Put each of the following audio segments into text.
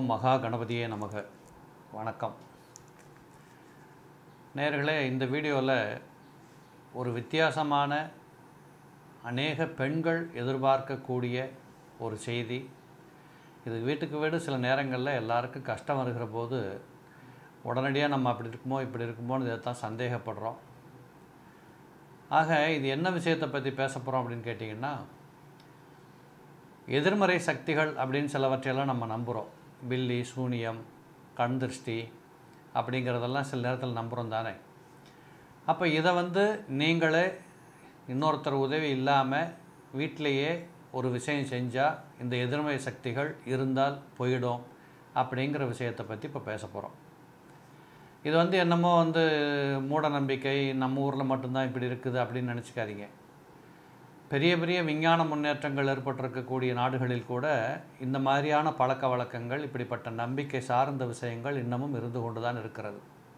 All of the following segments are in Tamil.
ஓம் மகா கணபதியே நமக வணக்கம் நேயர்களே இந்த வீடியோவில் ஒரு வித்தியாசமான அநேக பெண்கள் எதிர்பார்க்கக்கூடிய ஒரு செய்தி இது வீட்டுக்கு வீடு சில நேரங்களில் எல்லாருக்கும் கஷ்டம் வருகிற போது உடனடியாக நம்ம அப்படி இருக்குமோ இப்படி இருக்குமோன்னு இதை தான் சந்தேகப்படுறோம் ஆக இது என்ன விஷயத்தை பற்றி பேச போகிறோம் அப்படின்னு கேட்டிங்கன்னா எதிர்மறை சக்திகள் அப்படின்னு சிலவற்றையெல்லாம் நம்ம நம்புகிறோம் பில்லி சூனியம் கண் திருஷ்டி அப்படிங்கிறதெல்லாம் சில நேரத்தில் நம்புகிறோம் தானே அப்போ இதை வந்து நீங்களே இன்னொருத்தர் உதவி இல்லாமல் வீட்டிலையே ஒரு விஷயம் செஞ்சால் இந்த எதிர்மறை சக்திகள் இருந்தால் போயிடும் அப்படிங்கிற விஷயத்தை பற்றி இப்போ பேச போகிறோம் இது வந்து என்னமோ வந்து மூட நம்பிக்கை நம்ம ஊரில் மட்டும்தான் இப்படி இருக்குது அப்படின்னு நினச்சிக்காதீங்க பெரிய பெரிய விஞ்ஞான முன்னேற்றங்கள் ஏற்பட்டிருக்கக்கூடிய நாடுகளில் கூட இந்த மாதிரியான பழக்க வழக்கங்கள் இப்படிப்பட்ட நம்பிக்கை சார்ந்த விஷயங்கள் இன்னமும் இருந்து கொண்டு தான் இருக்கிறது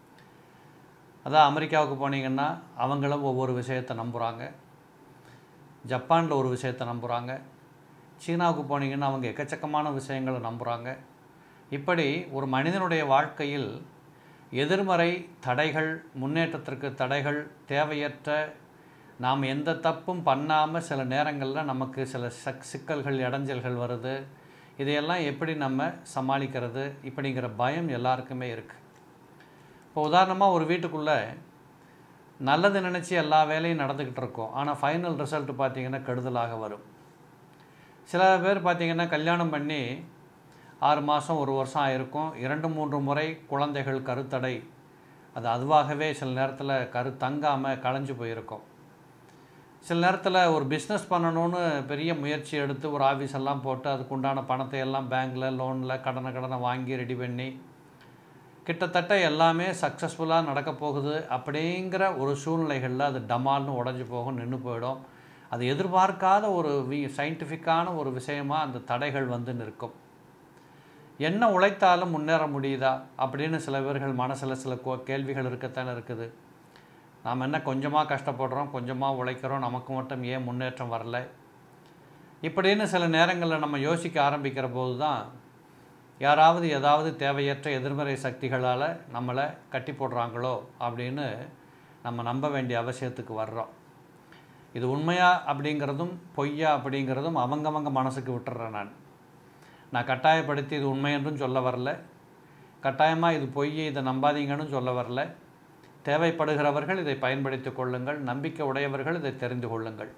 அதான் அமெரிக்காவுக்கு போனீங்கன்னா அவங்களும் ஒவ்வொரு விஷயத்தை நம்புகிறாங்க ஜப்பானில் ஒரு விஷயத்தை நம்புகிறாங்க சீனாவுக்கு போனீங்கன்னா அவங்க எக்கச்சக்கமான விஷயங்களை நம்புகிறாங்க இப்படி ஒரு மனிதனுடைய வாழ்க்கையில் எதிர்மறை தடைகள் முன்னேற்றத்திற்கு தடைகள் தேவையற்ற நாம் எந்த தப்பும் பண்ணாமல் சில நேரங்களில் நமக்கு சில சக் சிக்கல்கள் இடைஞ்சல்கள் வருது இதையெல்லாம் எப்படி நம்ம சமாளிக்கிறது இப்படிங்கிற பயம் எல்லாருக்குமே இருக்குது இப்போ உதாரணமாக ஒரு வீட்டுக்குள்ளே நல்லது நினச்சி எல்லா வேலையும் நடந்துக்கிட்டு இருக்கோம் ஆனால் ஃபைனல் ரிசல்ட் பார்த்திங்கன்னா கெடுதலாக வரும் சில பேர் பார்த்திங்கன்னா கல்யாணம் பண்ணி ஆறு மாதம் ஒரு வருஷம் ஆயிருக்கும் இரண்டு மூன்று முறை குழந்தைகள் கருத்தடை அது அதுவாகவே சில நேரத்தில் கரு தங்காமல் களைஞ்சு போயிருக்கும் சில நேரத்தில் ஒரு பிஸ்னஸ் பண்ணணும்னு பெரிய முயற்சி எடுத்து ஒரு ஆஃபீஸ் எல்லாம் போட்டு அதுக்குண்டான பணத்தை எல்லாம் பேங்க்கில் லோனில் கடனை கடனை வாங்கி ரெடி பண்ணி கிட்டத்தட்ட எல்லாமே சக்ஸஸ்ஃபுல்லாக நடக்க போகுது அப்படிங்கிற ஒரு சூழ்நிலைகளில் அது டமால்னு உடஞ்சி போகும் நின்று போயிடும் அது எதிர்பார்க்காத ஒரு வி சயின்டிஃபிக்கான ஒரு விஷயமாக அந்த தடைகள் வந்து நிற்கும் என்ன உழைத்தாலும் முன்னேற முடியுதா அப்படின்னு சில பேர்கள் மனசில் சில கோ கேள்விகள் இருக்கத்தானே இருக்குது நாம் என்ன கொஞ்சமாக கஷ்டப்படுறோம் கொஞ்சமாக உழைக்கிறோம் நமக்கு மட்டும் ஏன் முன்னேற்றம் வரல இப்படின்னு சில நேரங்களில் நம்ம யோசிக்க ஆரம்பிக்கிற போது தான் யாராவது ஏதாவது தேவையற்ற எதிர்மறை சக்திகளால் நம்மளை கட்டி போடுறாங்களோ அப்படின்னு நம்ம நம்ப வேண்டிய அவசியத்துக்கு வர்றோம் இது உண்மையா அப்படிங்கிறதும் பொய்யா அப்படிங்கிறதும் அவங்கவங்க மனசுக்கு விட்டுறேன் நான் நான் கட்டாயப்படுத்தி இது உண்மை என்றும் சொல்ல வரல கட்டாயமாக இது பொய் இதை நம்பாதீங்கன்னு சொல்ல வரல தேவைப்படுகிறவர்கள் இதை பயன்படுத்தி கொள்ளுங்கள் நம்பிக்கை உடையவர்கள் இதை தெரிந்து கொள்ளுங்கள்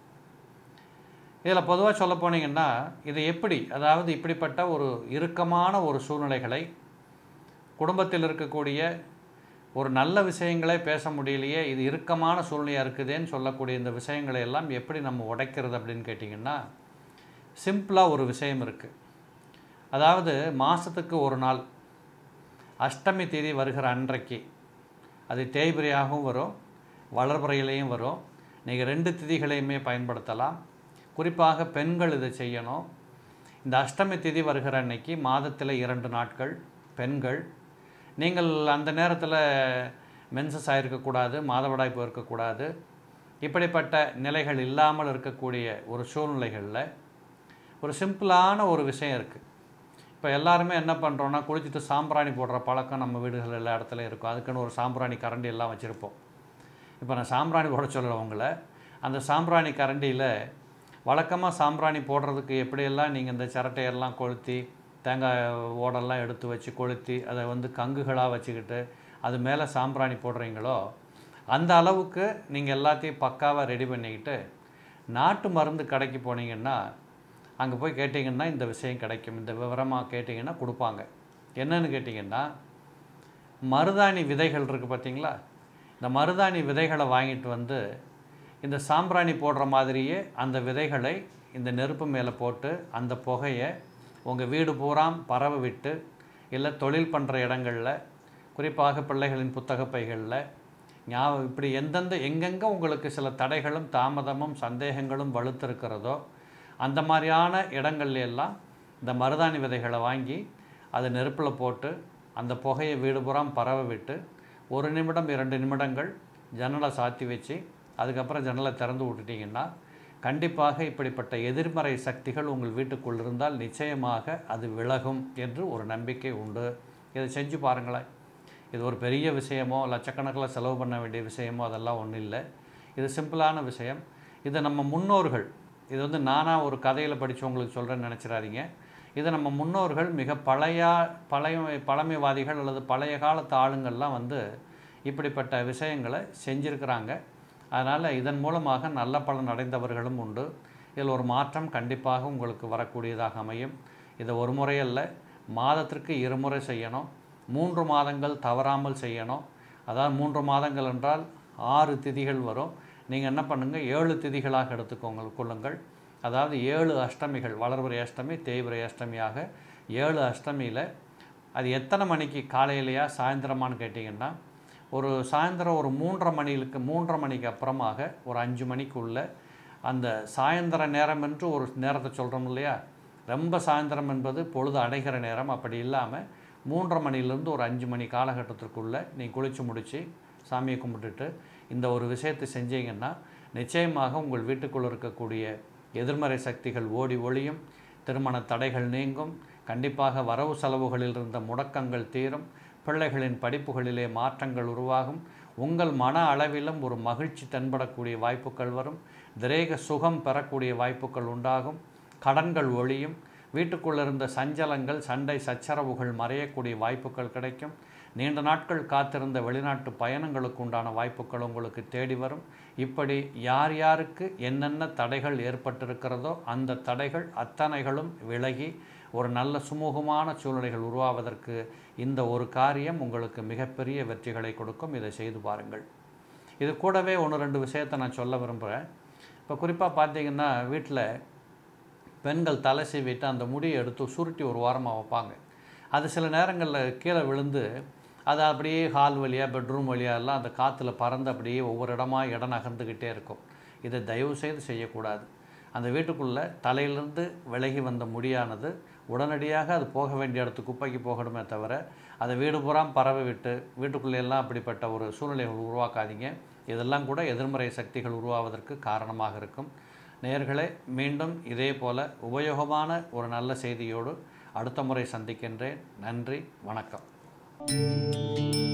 இதில் பொதுவாக சொல்ல போனீங்கன்னா இது எப்படி அதாவது இப்படிப்பட்ட ஒரு இறுக்கமான ஒரு சூழ்நிலைகளை குடும்பத்தில் இருக்கக்கூடிய ஒரு நல்ல விஷயங்களே பேச முடியலையே இது இறுக்கமான சூழ்நிலையாக இருக்குதேன்னு சொல்லக்கூடிய இந்த விஷயங்களை எல்லாம் எப்படி நம்ம உடைக்கிறது அப்படின்னு கேட்டிங்கன்னா சிம்பிளாக ஒரு விஷயம் இருக்குது அதாவது மாதத்துக்கு ஒரு நாள் அஷ்டமி தேதி வருகிற அன்றைக்கு அது தேய்பிரையாகவும் வரும் வளர்பிறையிலையும் வரும் நீங்கள் ரெண்டு திதிகளையுமே பயன்படுத்தலாம் குறிப்பாக பெண்கள் இதை செய்யணும் இந்த அஷ்டமி திதி வருகிற அன்னைக்கு மாதத்தில் இரண்டு நாட்கள் பெண்கள் நீங்கள் அந்த நேரத்தில் மென்சஸ் ஆகிருக்கக்கூடாது மாதவிடாய் போயிருக்கக்கூடாது இப்படிப்பட்ட நிலைகள் இல்லாமல் இருக்கக்கூடிய ஒரு சூழ்நிலைகளில் ஒரு சிம்பிளான ஒரு விஷயம் இருக்குது இப்போ எல்லாருமே என்ன பண்ணுறோன்னா குளிச்சுட்டு சாம்பிராணி போடுற பழக்கம் நம்ம வீடுகள் எல்லா இடத்துலையும் இருக்கும் அதுக்குன்னு ஒரு சாம்பிராணி கரண்டி எல்லாம் வச்சுருப்போம் இப்போ நான் சாம்பிராணி போட சொல்லலை உங்களை அந்த சாம்பிராணி கரண்டியில் வழக்கமாக சாம்பிராணி போடுறதுக்கு எப்படியெல்லாம் நீங்கள் இந்த சிரட்டையெல்லாம் கொளுத்தி தேங்காய் ஓடெல்லாம் எடுத்து வச்சு கொளுத்தி அதை வந்து கங்குகளாக வச்சுக்கிட்டு அது மேலே சாம்பிராணி போடுறீங்களோ அந்த அளவுக்கு நீங்கள் எல்லாத்தையும் பக்காவாக ரெடி பண்ணிக்கிட்டு நாட்டு மருந்து கடைக்கு போனீங்கன்னா அங்கே போய் கேட்டிங்கன்னா இந்த விஷயம் கிடைக்கும் இந்த விவரமாக கேட்டிங்கன்னா கொடுப்பாங்க என்னன்னு கேட்டிங்கன்னா மருதாணி விதைகள் இருக்குது பார்த்தீங்களா இந்த மருதாணி விதைகளை வாங்கிட்டு வந்து இந்த சாம்பிராணி போடுற மாதிரியே அந்த விதைகளை இந்த நெருப்பு மேலே போட்டு அந்த புகையை உங்கள் வீடு பூராம் பரவ விட்டு இல்லை தொழில் பண்ணுற இடங்களில் குறிப்பாக பிள்ளைகளின் புத்தக பைகளில் ஞாபகம் இப்படி எந்தெந்த எங்கெங்கே உங்களுக்கு சில தடைகளும் தாமதமும் சந்தேகங்களும் வலுத்திருக்கிறதோ அந்த மாதிரியான இடங்கள்ல எல்லாம் இந்த மருதாணி விதைகளை வாங்கி அதை நெருப்பில் போட்டு அந்த புகையை வீடு புறம் பரவ விட்டு ஒரு நிமிடம் இரண்டு நிமிடங்கள் ஜன்னலை சாத்தி வச்சு அதுக்கப்புறம் ஜன்னலை திறந்து விட்டுட்டிங்கன்னா கண்டிப்பாக இப்படிப்பட்ட எதிர்மறை சக்திகள் உங்கள் வீட்டுக்குள் இருந்தால் நிச்சயமாக அது விலகும் என்று ஒரு நம்பிக்கை உண்டு இதை செஞ்சு பாருங்களேன் இது ஒரு பெரிய விஷயமோ லட்சக்கணக்கில் செலவு பண்ண வேண்டிய விஷயமோ அதெல்லாம் ஒன்றும் இல்லை இது சிம்பிளான விஷயம் இது நம்ம முன்னோர்கள் இது வந்து நானாக ஒரு கதையில் படித்தவங்களுக்கு சொல்கிறேன்னு நினச்சிடாதீங்க இது நம்ம முன்னோர்கள் மிக பழைய பழைய பழமைவாதிகள் அல்லது பழைய காலத்து ஆளுங்கள்லாம் வந்து இப்படிப்பட்ட விஷயங்களை செஞ்சுருக்கிறாங்க அதனால் இதன் மூலமாக நல்ல பலன் அடைந்தவர்களும் உண்டு இதில் ஒரு மாற்றம் கண்டிப்பாக உங்களுக்கு வரக்கூடியதாக அமையும் இதை ஒரு முறை அல்ல மாதத்திற்கு இருமுறை செய்யணும் மூன்று மாதங்கள் தவறாமல் செய்யணும் அதாவது மூன்று மாதங்கள் என்றால் ஆறு திதிகள் வரும் நீங்கள் என்ன பண்ணுங்கள் ஏழு திதிகளாக எடுத்துக்கோங்க கொள்ளுங்கள் அதாவது ஏழு அஷ்டமிகள் வளர்பிறை அஷ்டமி தேய்பிறை அஷ்டமியாக ஏழு அஷ்டமியில் அது எத்தனை மணிக்கு காலையிலையா சாயந்தரமான்னு கேட்டிங்கன்னா ஒரு சாயந்தரம் ஒரு மூன்றரை மணிக்கு மூன்றரை மணிக்கு அப்புறமாக ஒரு அஞ்சு மணிக்குள்ள அந்த சாயந்தர நேரம் என்று ஒரு நேரத்தை சொல்கிறோம் இல்லையா ரொம்ப சாயந்தரம் என்பது பொழுது அடைகிற நேரம் அப்படி இல்லாமல் மூன்றரை மணிலேருந்து ஒரு அஞ்சு மணி காலகட்டத்திற்குள்ளே நீ குளித்து முடித்து சாமியை கும்பிட்டுட்டு இந்த ஒரு விஷயத்தை செஞ்சீங்கன்னா நிச்சயமாக உங்கள் வீட்டுக்குள் இருக்கக்கூடிய எதிர்மறை சக்திகள் ஓடி ஒளியும் திருமண தடைகள் நீங்கும் கண்டிப்பாக வரவு செலவுகளில் இருந்த முடக்கங்கள் தீரும் பிள்ளைகளின் படிப்புகளிலே மாற்றங்கள் உருவாகும் உங்கள் மன அளவிலும் ஒரு மகிழ்ச்சி தென்படக்கூடிய வாய்ப்புகள் வரும் திரேக சுகம் பெறக்கூடிய வாய்ப்புகள் உண்டாகும் கடன்கள் ஒழியும் வீட்டுக்குள்ள இருந்த சஞ்சலங்கள் சண்டை சச்சரவுகள் மறையக்கூடிய வாய்ப்புகள் கிடைக்கும் நீண்ட நாட்கள் காத்திருந்த வெளிநாட்டு பயணங்களுக்கு உண்டான வாய்ப்புகள் உங்களுக்கு தேடி வரும் இப்படி யார் யாருக்கு என்னென்ன தடைகள் ஏற்பட்டிருக்கிறதோ அந்த தடைகள் அத்தனைகளும் விலகி ஒரு நல்ல சுமூகமான சூழ்நிலைகள் உருவாவதற்கு இந்த ஒரு காரியம் உங்களுக்கு மிகப்பெரிய வெற்றிகளை கொடுக்கும் இதை செய்து பாருங்கள் இது கூடவே ஒன்று ரெண்டு விஷயத்தை நான் சொல்ல விரும்புகிறேன் இப்போ குறிப்பாக பார்த்தீங்கன்னா வீட்டில் பெண்கள் தலை சீவிட்டு அந்த முடியை எடுத்து சுருட்டி ஒரு வாரமாக வைப்பாங்க அது சில நேரங்களில் கீழே விழுந்து அது அப்படியே ஹால் வழியாக பெட்ரூம் வழியாக எல்லாம் அந்த காற்றுல பறந்து அப்படியே ஒவ்வொரு இடமா இடம் நகர்ந்துக்கிட்டே இருக்கும் இதை தயவு செய்து செய்யக்கூடாது அந்த வீட்டுக்குள்ளே தலையிலிருந்து விலகி வந்த முடியானது உடனடியாக அது போக வேண்டிய இடத்துக்கு குப்பைக்கு போகணுமே தவிர அதை வீடு பூராம் பறவை விட்டு வீட்டுக்குள்ளே எல்லாம் அப்படிப்பட்ட ஒரு சூழ்நிலைகள் உருவாக்காதீங்க இதெல்லாம் கூட எதிர்மறை சக்திகள் உருவாவதற்கு காரணமாக இருக்கும் நேயர்களே மீண்டும் இதே போல உபயோகமான ஒரு நல்ல செய்தியோடு அடுத்த முறை சந்திக்கின்றேன் நன்றி வணக்கம்